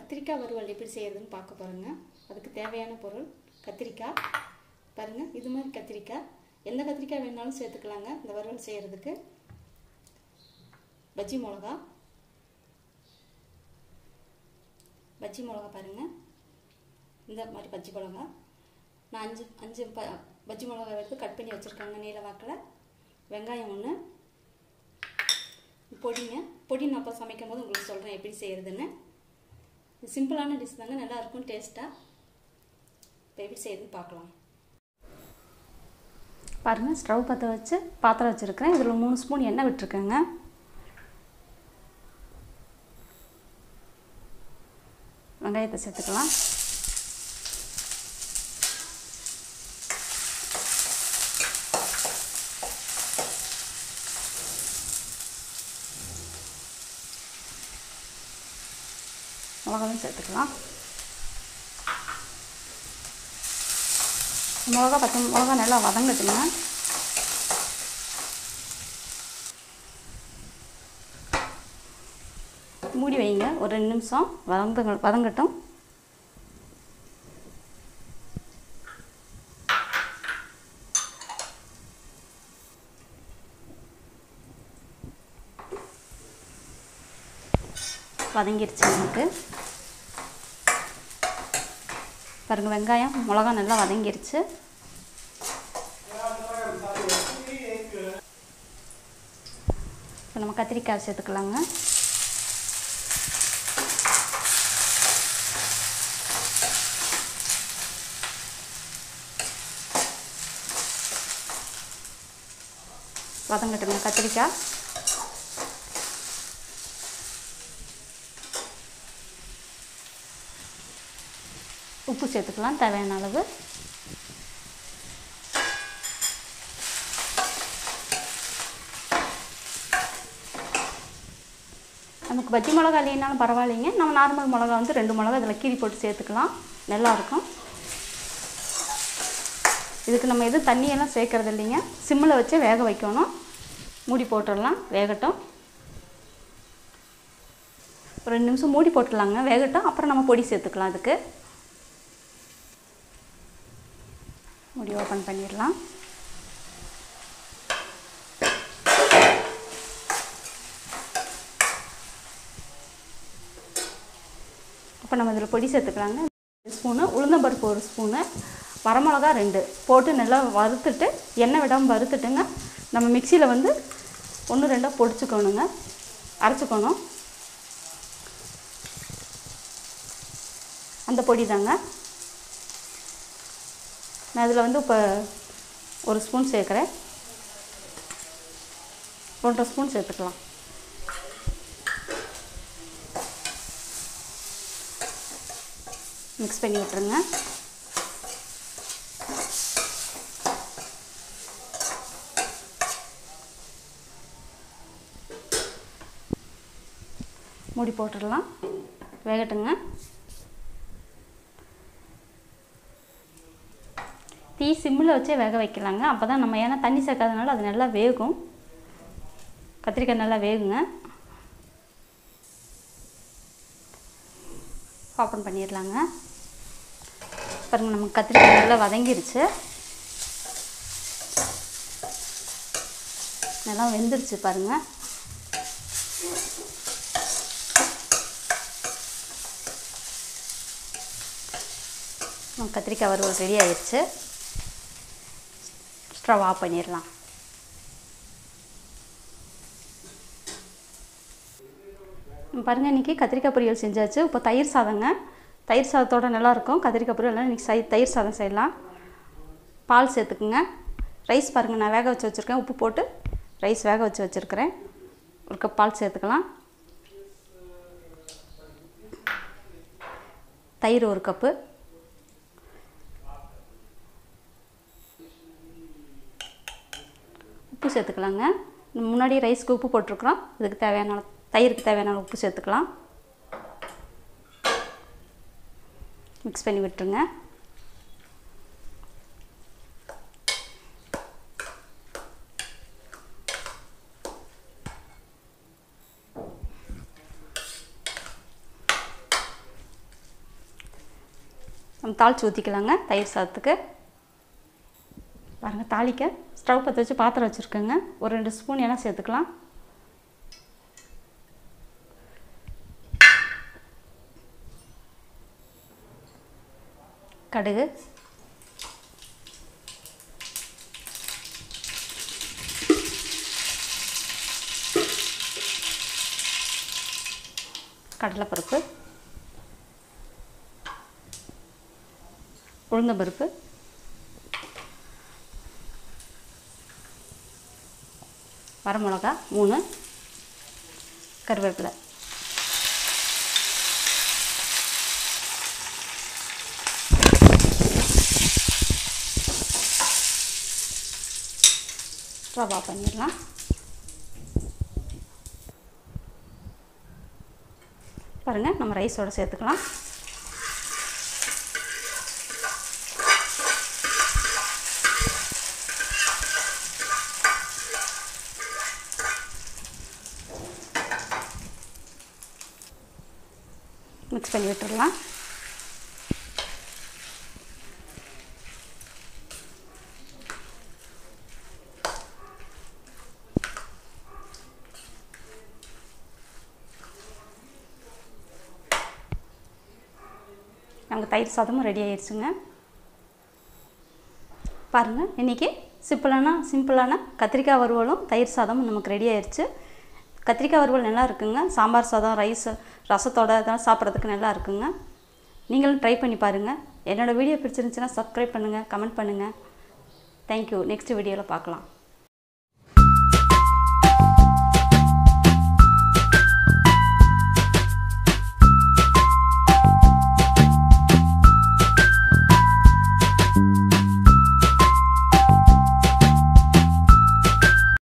கத்திரிக்காய் வறுவல் எப்படி செய்கிறதுன்னு பார்க்க போகிறோங்க அதுக்கு தேவையான பொருள் கத்திரிக்காய் பாருங்கள் இது மாதிரி கத்திரிக்காய் எந்த கத்திரிக்காய் வேணாலும் சேர்த்துக்கலாங்க இந்த வறுவல் செய்கிறதுக்கு பஜ்ஜி மிளகா பஜ்ஜி மிளகா பாருங்கள் இந்த மாதிரி பஜ்ஜி மிளகா நான் அஞ்சு அஞ்சு ப பஜ்ஜி மிளகா எடுத்து கட் பண்ணி வச்சுருக்காங்க நீல வாக்கில் வெங்காயம் ஒன்று பொடிங்க பொடி நான் அப்போ சமைக்கும் போது உங்களுக்கு சொல்கிறேன் எப்படி செய்கிறதுன்னு சிம்பிளான டிஷ் தாங்க நல்லாயிருக்கும் டேஸ்ட்டாக இப்போ எப்படி செய்யுதுன்னு பார்க்கலாம் பாருங்கள் ஸ்டவ் பற்ற வச்சு பாத்திரம் வச்சுருக்கிறேன் இதில் மூணு ஸ்பூன் எண்ணெய் விட்டுருக்கேங்க வெங்காயத்தை சேர்த்துக்கலாம் மிளகாவும் சேர்த்துக்கலாம் மிளகா பச்சை மிளகா நல்லா வதங்கட்டுங்க மூடி வைங்க ஒரு ரெண்டு நிமிஷம் வதங்க வதங்கட்டும் வதங்கிருச்சு நமக்கு பாருங்க வெங்காயம் மிளகா நல்லா வதங்கிருச்சு இப்போ நம்ம கத்திரிக்காய் சேர்த்துக்கலாங்க வதங்கட்டுங்க கத்திரிக்காய் உப்பு சேர்த்துக்கலாம் தேவையான அளவு நமக்கு பஜ்ஜி மிளகா இல்லைனாலும் பரவாயில்லைங்க நம்ம நார்மல் மிளகா வந்து ரெண்டு மிளகா இதில் கீரி போட்டு சேர்த்துக்கலாம் நல்லாயிருக்கும் இதுக்கு நம்ம எதுவும் தண்ணியெல்லாம் சேர்க்கறது இல்லைங்க சிம்மில் வச்சு வேக வைக்கணும் மூடி போட்டுடலாம் வேகட்டும் ஒரு ரெண்டு நிமிஷம் மூடி போட்டுடலாங்க வேகட்டும் அப்புறம் நம்ம பொடி சேர்த்துக்கலாம் அதுக்கு மூடி ஓப்பன் பண்ணிடலாம் இப்போ நம்ம இதில் பொடி சேர்த்துக்கலாங்க ஸ்பூனு உளுந்தம்பருப்பு ஒரு ஸ்பூனு வரமிளகா ரெண்டு போட்டு நல்லா வறுத்துட்டு எண்ணெய் விடாமல் வறுத்துட்டுங்க நம்ம மிக்சியில் வந்து ஒன்று ரெண்டாக பொடிச்சுக்கணுங்க அரைச்சிக்கணும் அந்த பொடி தாங்க நான் இதில் வந்து இப்போ ஒரு ஸ்பூன் சேர்க்குறேன் ஒன்றரை ஸ்பூன் சேர்த்துக்கலாம் மிக்ஸ் பண்ணி விட்டுருங்க மூடி போட்டுடலாம் வேகட்டுங்க தீ சிம்மில் வச்சே வேக வைக்கலாங்க அப்போ தான் நம்ம ஏன்னா தண்ணி சேர்க்காதனால அது நல்லா வேகும் கத்திரிக்காய் நல்லா வேகுங்க ஓப்பன் பண்ணிடலாங்க பாருங்கள் நமக்கு கத்திரிக்காய் நல்லா வதங்கிருச்சு நல்லா வெந்துருச்சு பாருங்கள் கத்திரிக்காய் வறுவல் ரெடி ஆயிடுச்சு ஸ்டவ் ஆஃப் பண்ணிடலாம் பாருங்கள் இன்றைக்கி கத்திரிக்காய் பொரியல் செஞ்சாச்சு இப்போ தயிர் சாதங்க தயிர் சாதத்தோட நல்லாயிருக்கும் கத்திரிக்காய் பொரியல் இன்றைக்கி சை தயிர் சாதம் செய்யலாம் பால் சேர்த்துக்குங்க ரைஸ் பாருங்கள் நான் வேக வச்சு வச்சுருக்கேன் உப்பு போட்டு ரைஸ் வேக வச்சு வச்சுருக்கிறேன் ஒரு கப் பால் சேர்த்துக்கலாம் தயிர் ஒரு கப்பு உப்பு சேர்த்துக்கலாங்க முன்னாடி ரைஸ்க்கு உப்பு போட்டிருக்குறோம் இதுக்கு தேவையான தயிருக்கு தேவையான உப்பு சேர்த்துக்கலாம் மிக்ஸ் பண்ணி விட்டுருங்க தாளித்து ஊற்றிக்கலாங்க தயிர் சாதத்துக்கு பாருங்கள் தாளிக்க ஸ்டவ் பற்ற வச்சு பாத்திரம் வச்சுருக்கேங்க ஒரு ரெண்டு ஸ்பூன் எண்ணெய் சேர்த்துக்கலாம் கடுகு கடலைப்பருப்பு உளுந்தம்பருப்பு வரமிளகா மூணு கருவேப்பிலை ரவா பண்ணிடலாம் பாருங்கள் நம்ம ரைஸோடு சேர்த்துக்கலாம் மிக்ஸ் பண்ணி விட்டுடலாம் நமக்கு தயிர் சாதமும் ரெடி ஆயிடுச்சுங்க பாருங்கள் இன்றைக்கி சிம்பிளான சிம்பிளான கத்திரிக்காய் வறுவலும் தயிர் சாதமும் நமக்கு ரெடி ஆயிடுச்சு கத்திரிக்காய் வறுவல் நல்லா இருக்குங்க சாம்பார் சாதம் ரைஸ் ரசத்தோட இதெல்லாம் சாப்பிட்றதுக்கு நல்லா இருக்குங்க நீங்களும் ட்ரை பண்ணி பாருங்கள் என்னோடய வீடியோ பிடிச்சிருந்துச்சுன்னா சப்ஸ்கிரைப் பண்ணுங்கள் கமெண்ட் பண்ணுங்கள் தேங்க்யூ நெக்ஸ்ட் வீடியோவில் பார்க்கலாம்